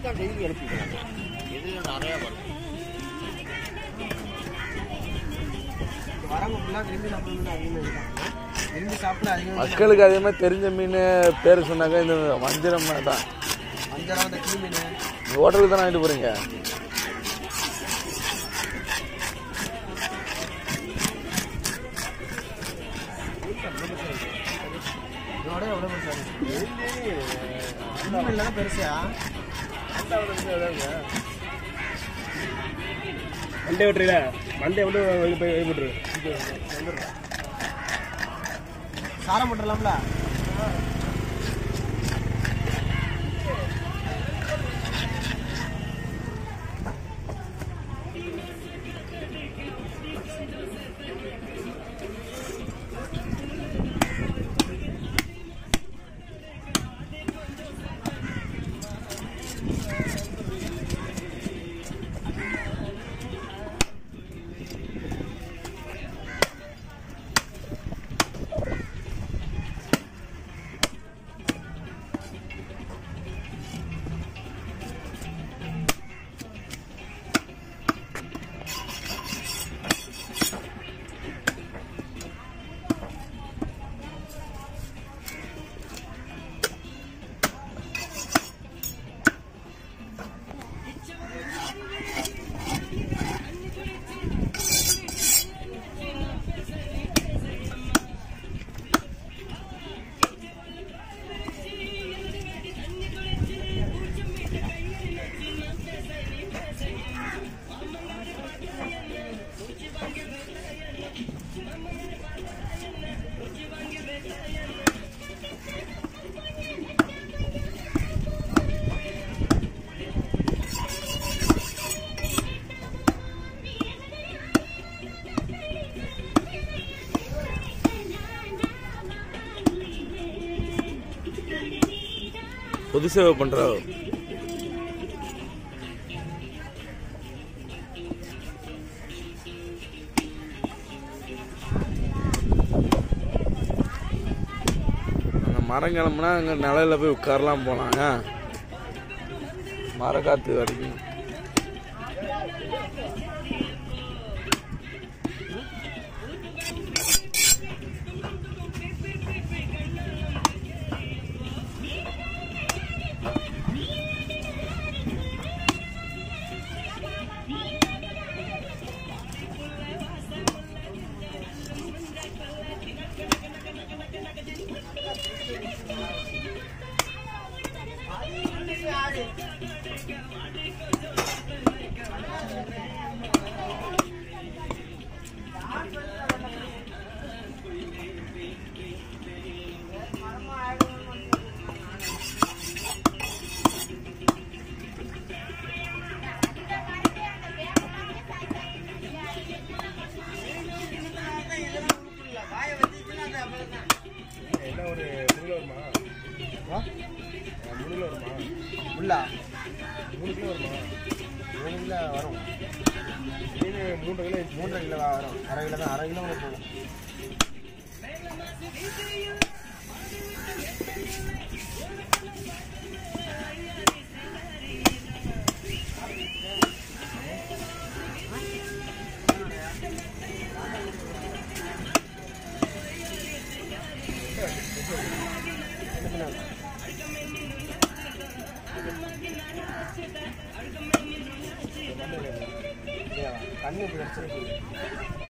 தான் டெய்லி அனுப்பிடுறாங்க இதுல நிறைய வருது வரவங்க ஃபுல்லாக விரும்பி சாப்பிடணும்னு அதிகமாக இருக்காங்க விரும்பி சாப்பிட அதிகமாக மக்களுக்கு அதே மாதிரி தெரிஞ்ச மீன் பேர் சொன்னாக்க இந்த வஞ்சிரம் தான் வஞ்சரம் இந்த கிளி மீன் இந்த ஹோட்டலுக்கு தான் வாங்கிட்டு போறீங்க இதோட எவ்வளோ பெருசா இருக்கு இல்லைன்னா பெருசா மண்டே விட்டுறீல மண்டே விட்டு வெளியே போய் வெளியே விட்டுரு சாரம் போட்டுடலாம்ல பொது சேவை பண்றோம் அந்த மரம் கிளம்புனா அங்கே நிலையில போய் உட்காரலாம் போனாங்க மரக்காத்து வரைக்கும் என்ன ஒரு மூணு வருமா ஆ? மூணு வருமா உள்ளா மூணு கிலோ வருமா மூணு கிலோ வரும் மீன் மூன்று கிலோ மூன்றரை கிலோ வரும் அரை கிலோ தான் அரை கிலோ கூட போகும் கண்ணு இப்படி வச்சிருக்கு